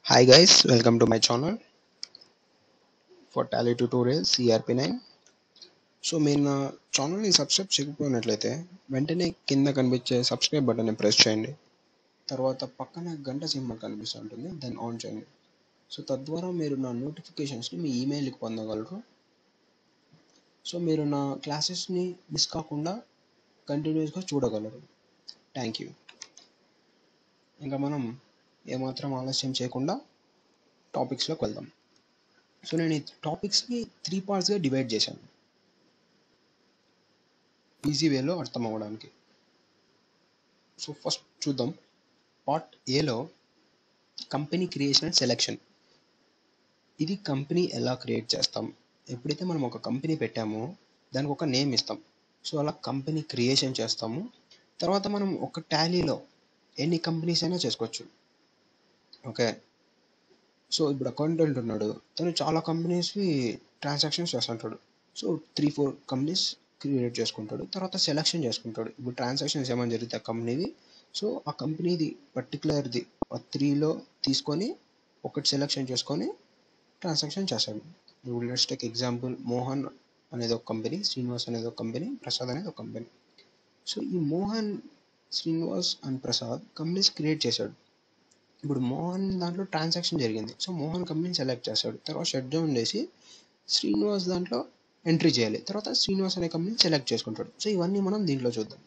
Hi guys, welcome to my channel for Tally Tutorials CRP9. So మీరు నా ఛానల్ని subscribe చేయకపోయినట్లయితే వెంటనే కింద కనిపించే సబ్స్క్రైబ్ బటన్ని ప్రెస్ చేయండి తర్వాత పక్కన గంట సింబల్ కనిపిస్తూ ఉంటుంది దాన్ని ఆన్ చేయండి సో తద్వారా మీరు నా నోటిఫికేషన్స్ని మీ ఈమెయిల్కి పొందగలరు సో మీరు నా క్లాసెస్ని మిస్ కాకుండా కంటిన్యూస్గా చూడగలరు థ్యాంక్ యూ ఇంకా మనం ఏమాత్రం ఆలస్యం చేయకుండా టాపిక్స్లోకి వెళ్దాం సో నేను ఈ టాపిక్స్ని త్రీ పార్ట్స్గా డివైడ్ చేశాను ఈజీ వేలో అర్థం అవ్వడానికి సో ఫస్ట్ చూద్దాం పార్ట్ ఏలో కంపెనీ క్రియేషన్ అండ్ సెలెక్షన్ ఇది కంపెనీ ఎలా క్రియేట్ చేస్తాం ఎప్పుడైతే మనం ఒక కంపెనీ పెట్టామో దానికి ఒక నేమ్ ఇస్తాం సో అలా కంపెనీ క్రియేషన్ చేస్తాము తర్వాత మనం ఒక టాలీలో ఎన్ని కంపెనీస్ అయినా చేసుకోవచ్చు ఓకే సో ఇప్పుడు అకౌంటెంట్ ఉన్నాడు తను చాలా కంపెనీస్వి ట్రాన్సాక్షన్స్ చేస్తుంటాడు so three four companies create చేసుకుంటాడు తర్వాత సెలెక్షన్ చేసుకుంటాడు ఇప్పుడు ట్రాన్సాక్షన్స్ ఏమైనా జరిగితే ఆ కంపెనీవి సో ఆ కంపెనీది పర్టికులర్ది ఆ త్రీలో తీసుకొని ఒకటి సెలెక్షన్ చేసుకొని ట్రాన్సాక్షన్ చేస్తాడు ఇప్పుడు లెట్స్ టేక్ ఎగ్జాంపుల్ మోహన్ అనేది ఒక కంపెనీ శ్రీనివాస్ అనేది ఒక కంపెనీ ప్రసాద్ అనేది ఒక కంపెనీ సో ఈ Mohan Srinivas and Prasad companies create చేశాడు ఇప్పుడు మోహన్ దాంట్లో ట్రాన్సాక్షన్ జరిగింది సో మోహన్ కంపెనీని సెలెక్ట్ చేస్తాడు తర్వాత షట్ డౌన్ చేసి శ్రీనివాస్ దాంట్లో ఎంట్రీ చేయాలి తర్వాత శ్రీనివాస్ అనే కంపెనీని సెలెక్ట్ చేసుకుంటాడు సో ఇవన్నీ మనం దీంట్లో చూద్దాం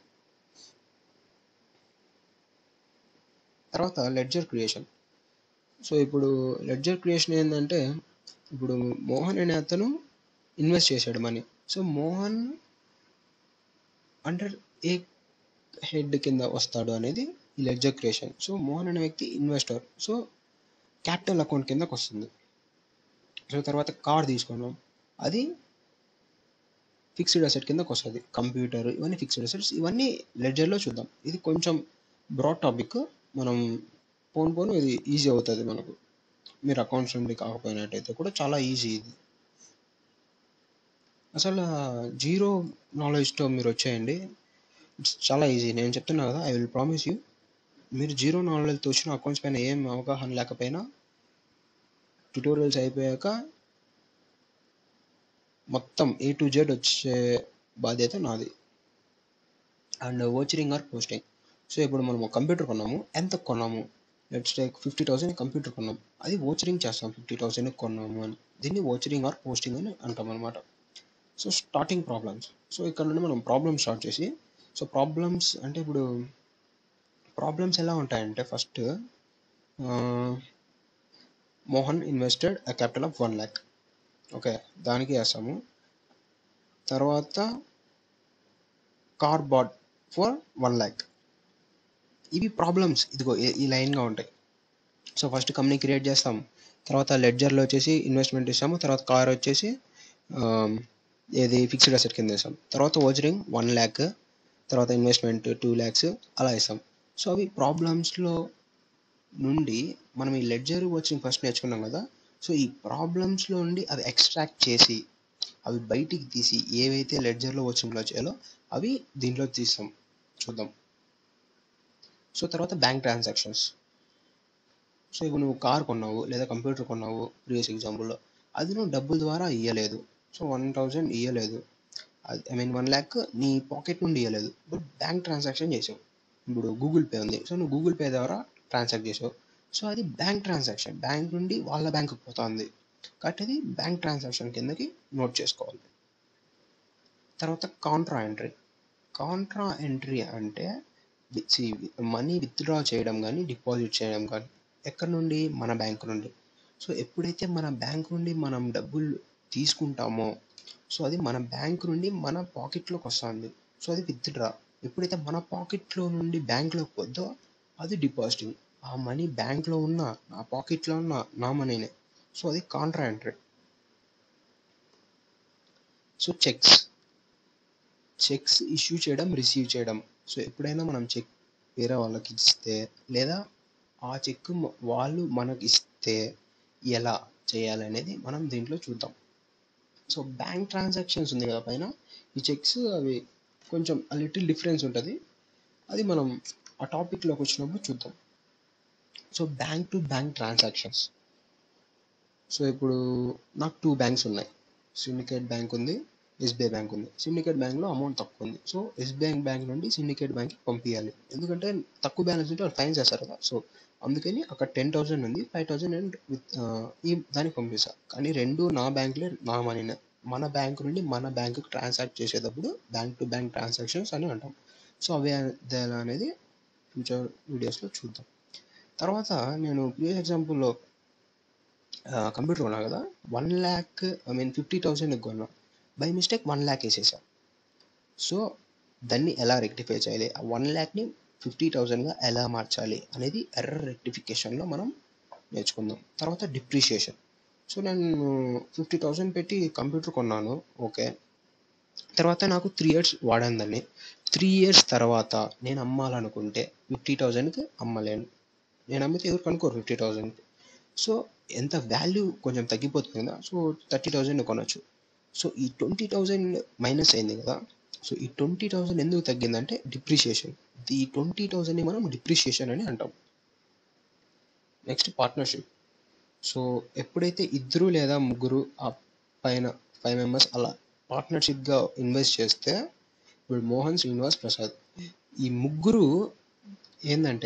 తర్వాత లెడ్జర్ క్రియేషన్ సో ఇప్పుడు లెడ్జర్ క్రియేషన్ ఏంటంటే ఇప్పుడు మోహన్ అనే అతను ఇన్వెస్ట్ చేశాడు money so Mohan under a head కింద వస్తాడు అనేది ఈ లెడ్జర్ క్రియేషన్ సో మోహన్ అనే వ్యక్తి ఇన్వెస్టర్ సో క్యాపిటల్ అకౌంట్ కిందకు వస్తుంది సో తర్వాత కార్ తీసుకున్నాం అది ఫిక్స్డ్ అసెట్ కిందకు వస్తుంది కంప్యూటర్ ఇవన్నీ ఫిక్స్డ్ అసెట్స్ ఇవన్నీ లెడ్జర్లో చూద్దాం ఇది కొంచెం బ్రాడ్ టాపిక్ మనం పోను పోను ఇది ఈజీ అవుతుంది మనకు మీరు అకౌంట్స్ నుండి కాకపోయినట్టయితే కూడా చాలా ఈజీ ఇది అసలు జీరో నాలెడ్జ్తో మీరు వచ్చేయండి ఇట్స్ చాలా ఈజీ నేను చెప్తున్నా కదా ఐ విల్ ప్రామిస్ యూ మీరు జీరో నాలెడ్జ్తో వచ్చిన అకౌంట్స్ పైన ఏం అవగాహన లేకపోయినా ట్యూటోరియల్స్ అయిపోయాక మొత్తం ఏ టు జెడ్ వచ్చే బాధ్యత నాది and vouchering or posting so ఇప్పుడు మనం కంప్యూటర్ కొన్నాము ఎంత కొన్నాము let's take fifty thousand computer కొన్నాం అది ఓచరింగ్ చేస్తాం ఫిఫ్టీ థౌసండ్ కొన్నాము అని దీన్ని ఓచరింగ్ ఆర్ పోస్టింగ్ అని అంటాం అనమాట సో స్టార్టింగ్ ప్రాబ్లమ్స్ సో ఇక్కడ నుండి మనం ప్రాబ్లమ్స్ స్టార్ట్ చేసి సో ప్రాబ్లమ్స్ అంటే ఇప్పుడు ప్రాబ్లమ్స్ ఎలా ఉంటాయంటే first Mohan invested uh capital of one lakh okay దానికి వేస్తాము తర్వాత car bought for one lakh ఇవి ప్రాబ్లమ్స్ ఇదిగో ఈ లైన్గా ఉంటాయి సో ఫస్ట్ కంపెనీ క్రియేట్ చేస్తాం తర్వాత లెడ్జర్లో వచ్చేసి ఇన్వెస్ట్మెంట్ ఇస్తాము తర్వాత కార్ వచ్చేసి ఏది ఫిక్స్డ్ అసెట్ కింద వేస్తాం తర్వాత ఓజరింగ్ వన్ ల్యాక్ తర్వాత ఇన్వెస్ట్మెంట్ టూ ల్యాక్స్ అలా ఇస్తాం సో అవి ప్రాబ్లమ్స్లో నుండి మనం ఈ లెడ్జర్ వచ్చింగ్ ఫస్ట్ నేర్చుకున్నాం కదా సో ఈ ప్రాబ్లమ్స్లో నుండి అవి ఎక్స్ట్రాక్ట్ చేసి అవి బయటికి తీసి ఏవైతే లెడ్జర్లో వచ్చింగ్లో చేయాలో అవి దీంట్లో తీస్తాం చూద్దాం సో తర్వాత బ్యాంక్ ట్రాన్సాక్షన్స్ సో ఇప్పుడు నువ్వు కార్ కొన్నావు లేదా కంప్యూటర్ కొన్నావు ప్రీవియస్ ఎగ్జాంపుల్లో అది నువ్వు డబ్బుల ద్వారా ఇవ్వలేదు సో వన్ థౌజండ్ ఇవ్వలేదు ఐ మీన్ వన్ ల్యాక్ నీ పాకెట్ నుండి ఇవ్వలేదు బట్ బ్యాంక్ ట్రాన్సాక్షన్ చేసావు ఇప్పుడు గూగుల్ పే ఉంది సో నువ్వు గూగుల్ పే ద్వారా ట్రాన్సాక్ట్ చేసావు సో అది బ్యాంక్ ట్రాన్సాక్షన్ బ్యాంక్ నుండి వాళ్ళ బ్యాంకుకి పోతుంది కాబట్టి అది బ్యాంక్ ట్రాన్సాక్షన్ కిందకి నోట్ చేసుకోవాలి తర్వాత కాంట్రా ఎంట్రీ కాంట్రా ఎంట్రీ అంటే మనీ విత్డ్రా చేయడం కానీ డిపాజిట్ చేయడం కానీ ఎక్కడి నుండి మన బ్యాంక్ నుండి సో ఎప్పుడైతే మన బ్యాంక్ నుండి మనం డబ్బులు తీసుకుంటామో సో అది మన బ్యాంక్ నుండి మన పాకెట్లోకి వస్తుంది సో అది విత్డ్రా ఎప్పుడైతే మన పాకెట్లో నుండి బ్యాంక్లోకి పోద్దో అది డిపాజిటింగ్ ఆ మనీ బ్యాంక్లో ఉన్న నా పాకెట్లో ఉన్న నా మనీనే సో అది contra entry so cheques cheques issue చేయడం రిసీవ్ చేయడం సో ఎప్పుడైనా మనం చెక్ వేరే వాళ్ళకి ఇస్తే లేదా ఆ చెక్ వాళ్ళు మనకి ఇస్తే ఎలా చేయాలనేది మనం దీంట్లో చూద్దాం సో బ్యాంక్ ట్రాన్సాక్షన్స్ ఉంది కదా పైన ఈ చెక్స్ అవి కొంచెం లిటిల్ డిఫరెన్స్ ఉంటుంది అది మనం ఆ టాపిక్లోకి వచ్చినప్పుడు చూద్దాం so bank to bank transactions so ఇప్పుడు నాకు టూ బ్యాంక్స్ ఉన్నాయి సిండికేట్ బ్యాంక్ ఉంది ఎస్బీఐ బ్యాంక్ ఉంది సిండికేట్ బ్యాంక్లో అమౌంట్ తక్కువ ఉంది సో ఎస్బీఐ బ్యాంక్ నుండి సిండికేట్ బ్యాంక్కి పంపించాలి ఎందుకంటే తక్కువ బ్యాలెన్స్ ఉంటే వాళ్ళు ఫైన్ చేస్తారు కదా సో అందుకని అక్కడ టెన్ థౌసండ్ ఉంది ఫైవ్ థౌసండ్ అండ్ విత్ ఈ దానికి పంపిస్తా కానీ రెండు నా బ్యాంక్లే నా మనీనే మన బ్యాంక్ నుండి మన బ్యాంకుకి ట్రాన్సాక్ట్ చేసేటప్పుడు బ్యాంక్ టు బ్యాంక్ ట్రాన్సాక్షన్స్ అని అంటాం సో అవి ఎలా అనేది ఫ్యూచర్ వీడియోస్లో చూద్దాం తర్వాత నేను ప్రీవియస్ ఎగ్జాంపుల్లో కంప్యూటర్ కొన్నా కదా one lakh I mean fifty thousand కొన్నా బై మిస్టేక్ వన్ ల్యాక్ వేసేసా సో దాన్ని ఎలా రెక్టిఫై చేయాలి ఆ వన్ ల్యాక్ని ఫిఫ్టీ థౌజండ్గా ఎలా మార్చాలి అనేది ఎర్రర్ రెక్టిఫికేషన్లో మనం నేర్చుకుందాం తర్వాత డిప్రిషియేషన్ సో నేను ఫిఫ్టీ థౌజండ్ పెట్టి కంప్యూటర్ కొన్నాను ఓకే తర్వాత నాకు త్రీ ఇయర్స్ వాడాను దాన్ని త్రీ ఇయర్స్ తర్వాత నేను అమ్మాలనుకుంటే ఫిఫ్టీ థౌజండ్కి అమ్మలేను నేను అమ్మితే ఎవరు కనుకోరు ఫిఫ్టీ థౌజండ్కి సో ఎంత వాల్యూ కొంచెం తగ్గిపోతుంది కదా సో థర్టీ థౌజండ్ కొనొచ్చు సో ఈ ట్వంటీ థౌజండ్ మైనస్ అయింది కదా సో ఈ ట్వంటీ థౌజండ్ ఎందుకు తగ్గిందంటే డిప్రిషియేషన్ ఈ ట్వంటీ థౌజండ్ని మనం డిప్రిషియేషన్ అని అంటాం నెక్స్ట్ పార్ట్నర్షిప్ సో ఎప్పుడైతే ఇద్దరు లేదా ముగ్గురు ఆ పైన ఫైవ్ మెంబర్స్ అలా పార్ట్నర్షిప్గా ఇన్వెస్ట్ చేస్తే ఇప్పుడు మోహన్ శ్రీనివాస్ ప్రసాద్ ఈ ముగ్గురు ఏంటంటే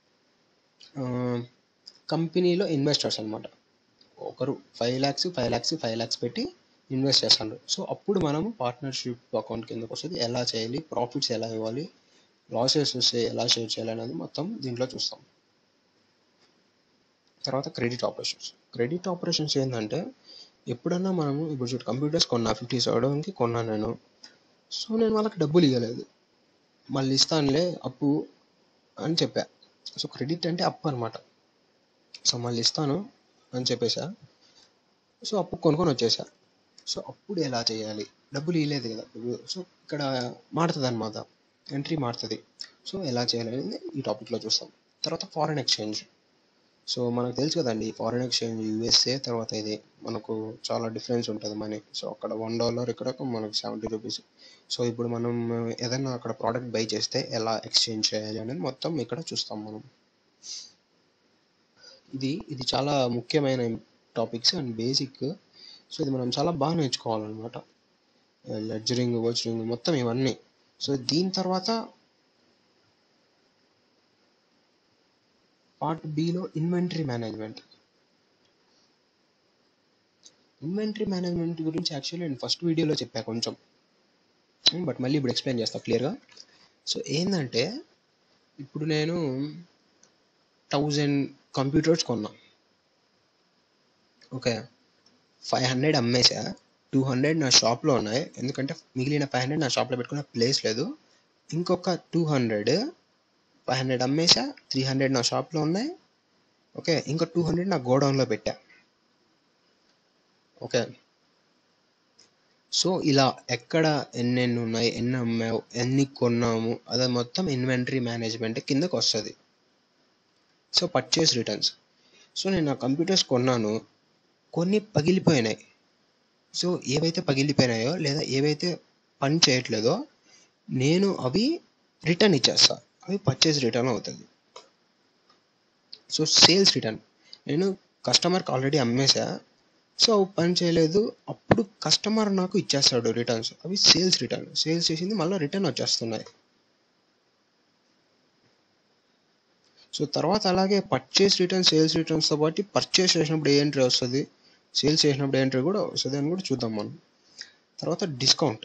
కంపెనీలో ఇన్వెస్టర్స్ అనమాట ఒకరు five lakhs five lakhs five lakhs పెట్టి ఇన్వెస్ట్ చేస్తాడు సో అప్పుడు మనము పార్ట్నర్షిప్ అకౌంట్ కిందకు వస్తుంది ఎలా చేయాలి ప్రాఫిట్స్ ఎలా ఇవ్వాలి లాసెస్ వస్తే ఎలా షేర్ చేయాలి అనేది మొత్తం దీంట్లో చూస్తాం తర్వాత క్రెడిట్ ఆపరేషన్స్ క్రెడిట్ ఆపరేషన్స్ ఏంటంటే ఎప్పుడన్నా మనము ఇప్పుడు చూడు కంప్యూటర్స్ కొన్నా ఫిఫ్టీ సెవెన్కి కొన్నాను నేను సో నేను వాళ్ళకి డబ్బులు ఇవ్వలేదు మళ్ళీ ఇస్తానులే అప్పు అని చెప్పా సో క్రెడిట్ అంటే అప్పు అనమాట సో మళ్ళీ ఇస్తాను అని చెప్పేసా సో అప్పు కొనుక్కొని వచ్చేసా సో అప్పుడు ఎలా చేయాలి డబ్బులు ఇవ్వలేదు కదా సో ఇక్కడ మారుతుంది అనమాట ఎంట్రీ మారుతుంది సో ఎలా చేయాలి అనేది ఈ టాపిక్లో చూస్తాం తర్వాత ఫారెన్ ఎక్స్చేంజ్ సో మనకు తెలుసు కదండి ఫారెన్ ఎక్స్చేంజ్ యూఎస్ఏ తర్వాత ఇది మనకు చాలా డిఫరెన్స్ ఉంటుంది మనీ సో అక్కడ వన్ డాలర్ ఇక్కడ మనకు సెవెంటీ రూపీస్ సో ఇప్పుడు మనం ఏదైనా అక్కడ ప్రోడక్ట్ బై చేస్తే ఎలా ఎక్స్చేంజ్ చేయాలి అనేది మొత్తం ఇక్కడ చూస్తాం మనం ఇది ఇది చాలా ముఖ్యమైన టాపిక్స్ అండ్ బేసిక్ సో ఇది మనం చాలా బాగా నేర్చుకోవాలన్నమాట లెడ్జరింగ్ వర్చరింగ్ మొత్తం ఇవన్నీ సో దీని తర్వాత పార్ట్ బిలో ఇన్వెంటరీ మేనేజ్మెంట్ ఇన్వెంటరీ మేనేజ్మెంట్ గురించి యాక్చువల్లీ నేను ఫస్ట్ వీడియోలో చెప్పా కొంచెం బట్ మళ్ళీ ఇప్పుడు ఎక్స్ప్లెయిన్ చేస్తా క్లియర్గా సో ఏంటంటే ఇప్పుడు నేను థౌజండ్ కంప్యూటర్స్ కొన్నా ఓకే ఫైవ్ హండ్రెడ్ అమ్మేసా టూ హండ్రెడ్ నా షాప్లో ఉన్నాయి ఎందుకంటే మిగిలిన ఫైవ్ హండ్రెడ్ నా షాప్లో పెట్టుకునే ప్లేస్ లేదు ఇంకొక టూ హండ్రెడ్ ఫైవ్ హండ్రెడ్ అమ్మేసా త్రీ హండ్రెడ్ నా షాప్లో ఉన్నాయి ఓకే ఇంకా టూ హండ్రెడ్ నా గోడౌన్లో పెట్టా ఓకే సో ఇలా ఎక్కడ ఎన్నెన్ని ఉన్నాయి ఎన్ని అమ్మావు ఎన్ని కొన్నాము అది మొత్తం ఇన్వెంటరీ మేనేజ్మెంట్ కిందకు వస్తుంది సో పర్చేస్ రిటర్న్స్ సో నేను నా కంప్యూటర్స్ కొన్నాను కొన్ని పగిలిపోయినాయి సో ఏవైతే పగిలిపోయినాయో లేదా ఏవైతే పని చేయట్లేదో నేను అవి రిటర్న్ ఇచ్చేస్తా అవి పర్చేస్ రిటర్న్ అవుతుంది సో సేల్స్ రిటర్న్ నేను కస్టమర్కి ఆల్రెడీ అమ్మేసా సో పని చేయలేదు అప్పుడు కస్టమర్ నాకు ఇచ్చేస్తాడు రిటర్న్స్ అవి సేల్స్ రిటర్న్ సేల్స్ చేసింది మళ్ళీ రిటర్న్ వచ్చేస్తున్నాయి సో తర్వాత అలాగే పర్చేస్ రిటర్న్ సేల్స్ రిటర్న్స్తో పాటు పర్చేస్ చేసినప్పుడు ఏ ఎంట్రీ వస్తుంది సేల్స్ చేసినప్పుడు ఏ ఎంట్రీ కూడా వస్తుంది అని కూడా చూద్దాం మనం తర్వాత డిస్కౌంట్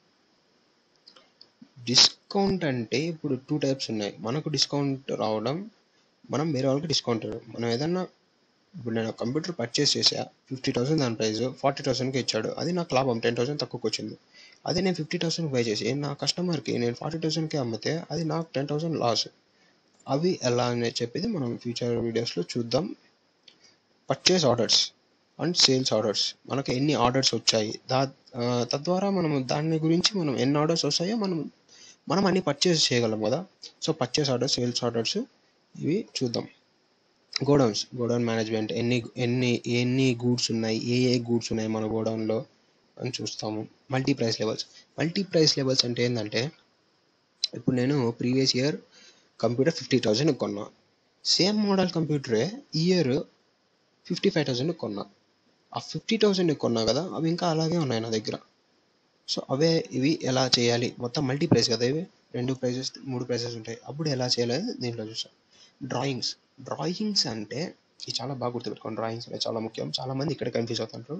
డిస్కౌంట్ అంటే ఇప్పుడు టూ టైప్స్ ఉన్నాయి మనకు డిస్కౌంట్ రావడం మనం వేరే వాళ్ళకి డిస్కౌంట్ ఇవ్వడం మనం ఏదన్నా ఇప్పుడు నేను కంప్యూటర్ పర్చేస్ చేసా ఫిఫ్టీ థౌసండ్ దాని ప్రైస్ ఫార్టీ థౌసండ్కి ఇచ్చాడు అది నాకు లాభం టెన్ థౌసండ్ తక్కువకి వచ్చింది అదే నేను ఫిఫ్టీ థౌసండ్ పే చేసి నా కస్టమర్కి నేను ఫార్టీ థౌసండ్కి అమ్మితే అది నాకు టెన్ థౌసండ్ లాస్ అవి ఎలా అని చెప్పేది మనం ఫ్యూచర్ వీడియోస్లో చూద్దాం purchase orders and sales orders మనకు ఎన్ని ఆర్డర్స్ వచ్చాయి దా తద్వారా మనం దాని గురించి మనం ఎన్ని ఆర్డర్స్ వస్తాయో మనం మనం అన్ని పర్చేస్ చేయగలం కదా so purchase orders sales orders ఇవి చూద్దాం గోడౌన్స్ గోడౌన్ మేనేజ్మెంట్ ఎన్ని ఎన్ని ఎన్ని గూడ్స్ ఉన్నాయి ఏ ఏ గూడ్స్ ఉన్నాయి మన గోడౌన్లో అని చూస్తాము multi price levels multi price levels అంటే ఏంటంటే ఇప్పుడు నేను previous year computer fifty thousand కొన్నా సేమ్ మోడల్ కంప్యూటరే ఇయర్ ఫిఫ్టీ ఫైవ్ థౌసండ్ కొన్నా ఆ ఫిఫ్టీ థౌసండ్ కొన్నా కదా అవి ఇంకా అలాగే ఉన్నాయి నా దగ్గర సో అవే ఇవి ఎలా చేయాలి మొత్తం మల్టీ ప్రైస్ కదా ఇవి రెండు ప్రైజెస్ మూడు ప్రైజెస్ ఉంటాయి అప్పుడు ఎలా చేయాలి దీంట్లో చూసాం డ్రాయింగ్స్ డ్రాయింగ్స్ అంటే ఇది చాలా బాగా గుర్తుపెట్టుకోండి డ్రాయింగ్స్ అనేది చాలా ముఖ్యం చాలా మంది ఇక్కడ కన్ఫ్యూజ్ అవుతుంటారు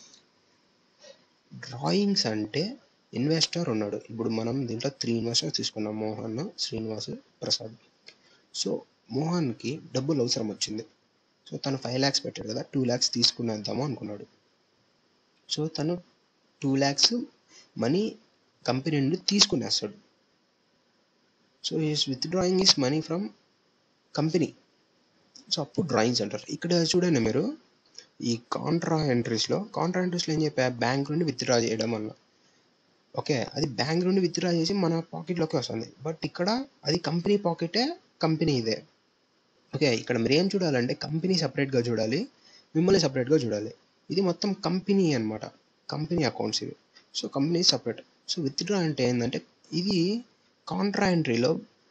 డ్రాయింగ్స్ అంటే ఇన్వెస్టర్ ఉన్నాడు ఇప్పుడు మనం దీంట్లో త్రీ ఇన్వెస్టర్ తీసుకున్నాం మోహన్ శ్రీనివాస్ ప్రసాద్ సో మోహన్కి డబ్బులు అవసరం వచ్చింది సో తను ఫైవ్ ల్యాక్స్ పెట్టాడు కదా టూ ల్యాక్స్ తీసుకునేద్దాము అనుకున్నాడు సో తను టూ ల్యాక్స్ మనీ కంపెనీ నుండి తీసుకునేస్తాడు so is withdrawing is money from company so అప్పుడు డ్రాయింగ్స్ అంటారు ఇక్కడ చూడండి మీరు ఈ కాంట్రా ఎంట్రీస్లో కాంట్రా ఎంట్రీస్లో ఏం చెప్పా బ్యాంక్ నుండి విత్డ్రా చేయడం వల్ల ఓకే అది బ్యాంక్ నుండి విత్డ్రా చేసి మన పాకెట్లోకి వస్తుంది బట్ ఇక్కడ అది కంపెనీ పాకెటే కంపెనీ ఇదే ఓకే ఇక్కడ మీరు ఏం చూడాలంటే కంపెనీ సపరేట్గా చూడాలి మిమ్మల్ని సపరేట్గా చూడాలి ఇది మొత్తం కంపెనీ అనమాట కంపెనీ అకౌంట్స్ ఇవి so company separate so withdraw అంటే ఏంటంటే ఇది కాంట్రా ఎంట్రీలో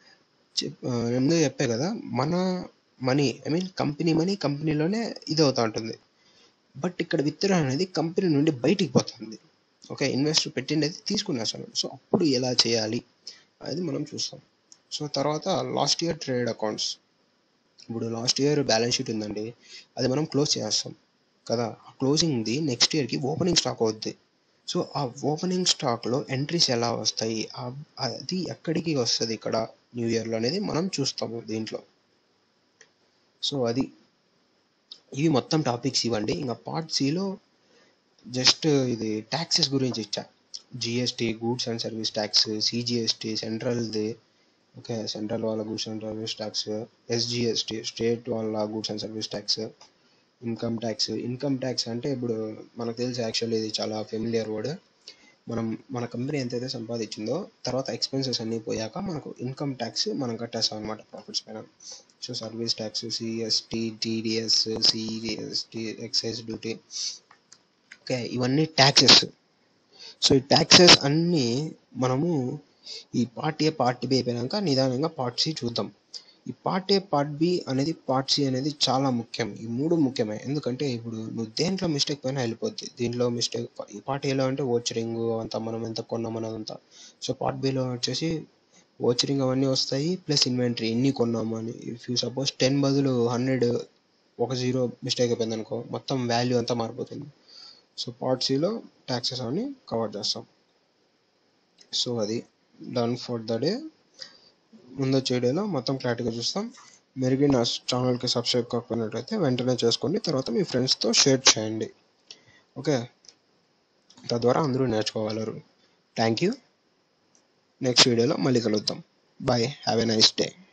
ముందు చెప్పే కదా మన money I mean company money కంపెనీలోనే ఇది అవుతూ ఉంటుంది బట్ ఇక్కడ విత్డ్రా అనేది కంపెనీ నుండి బయటికి పోతుంది ఓకే ఇన్వెస్టర్ పెట్టిండేది తీసుకునేస్తాడు సో అప్పుడు ఎలా చేయాలి అది మనం చూస్తాం సో తర్వాత లాస్ట్ ఇయర్ ట్రేడ్ అకౌంట్స్ ఇప్పుడు లాస్ట్ ఇయర్ బ్యాలెన్స్ షీట్ ఉందండి అది మనం క్లోజ్ చేస్తాం కదా ఆ క్లోజింగ్ది నెక్స్ట్ ఇయర్కి ఓపెనింగ్ స్టాక్ అవుద్ది సో ఆ ఓపెనింగ్ స్టాక్లో ఎంట్రీస్ ఎలా వస్తాయి అది ఎక్కడికి వస్తుంది ఇక్కడ న్యూ ఇయర్లో అనేది మనం చూస్తాము దీంట్లో సో అది ఇవి మొత్తం టాపిక్స్ ఇవ్వండి ఇంకా పార్ట్ సిలో జస్ట్ ఇది ట్యాక్సెస్ గురించి ఇచ్చా GST goods and service tax CGST సెంట్రల్ది ఓకే సెంట్రల్ వాళ్ళ goods and service tax SGST state వాళ్ళ goods and service tax income tax income tax అంటే ఇప్పుడు మనకు తెలిసి యాక్చువల్లీ ఇది చాలా ఫెమిలియర్ వర్డ్ మనం మన కంపెనీ ఎంతైతే సంపాదించిందో తర్వాత ఎక్స్పెన్సెస్ అన్నీ పోయాక మనకు ఇన్కమ్ ట్యాక్స్ మనం కట్టేస్తాం అనమాట ప్రాఫిట్స్ పైన so service tax CST TDS CST excise duty okay ఇవన్నీ ట్యాక్సెస్ సో ఈ ట్యాక్సెస్ అన్నీ మనము ఈ పార్ట్ ఏ పార్ట్ బి అయిపోయాక నిదానంగా పార్ట్ సి చూద్దాం ఈ పార్ట్ ఏ పార్ట్ బి అనేది పార్ట్ సి అనేది చాలా ముఖ్యం ఈ మూడు ముఖ్యమే ఎందుకంటే ఇప్పుడు నువ్వు దేంట్లో మిస్టేక్ పైన వెళ్ళిపోద్ది దీంట్లో మిస్టేక్ ఈ పార్ట్ ఏలో అంటే ఓచరింగ్ అంతా మనం ఎంత కొన్నాం అదంతా సో పార్ట్ బిలో వచ్చేసి ఓచరింగ్ అవన్నీ వస్తాయి ప్లస్ ఇన్వెంటరీ ఎన్ని కొన్నాము అని ఇఫ్ యూ సపోజ్ టెన్ బదులు హండ్రెడ్ ఒక జీరో మిస్టేక్ అయిపోయింది అనుకో మొత్తం వాల్యూ అంతా మారిపోతుంది సో పార్ట్ సిలో ట్యాక్సెస్ అవన్నీ కవర్ చేస్తాం సో అది డన్ ఫర్ ద డే ముందు చేయడేలో మొత్తం క్లారిటీగా చూస్తాం మెరుగు నా ఛానల్కి సబ్స్క్రైబ్ కాకపోయినట్లయితే వెంటనే చేసుకోండి తర్వాత మీ ఫ్రెండ్స్తో షేర్ చేయండి ఓకే తద్వారా అందరూ నేర్చుకోగలరు థ్యాంక్ యూ నెక్స్ట్ వీడియోలో మళ్ళీ కలుద్దాం bye have a nice day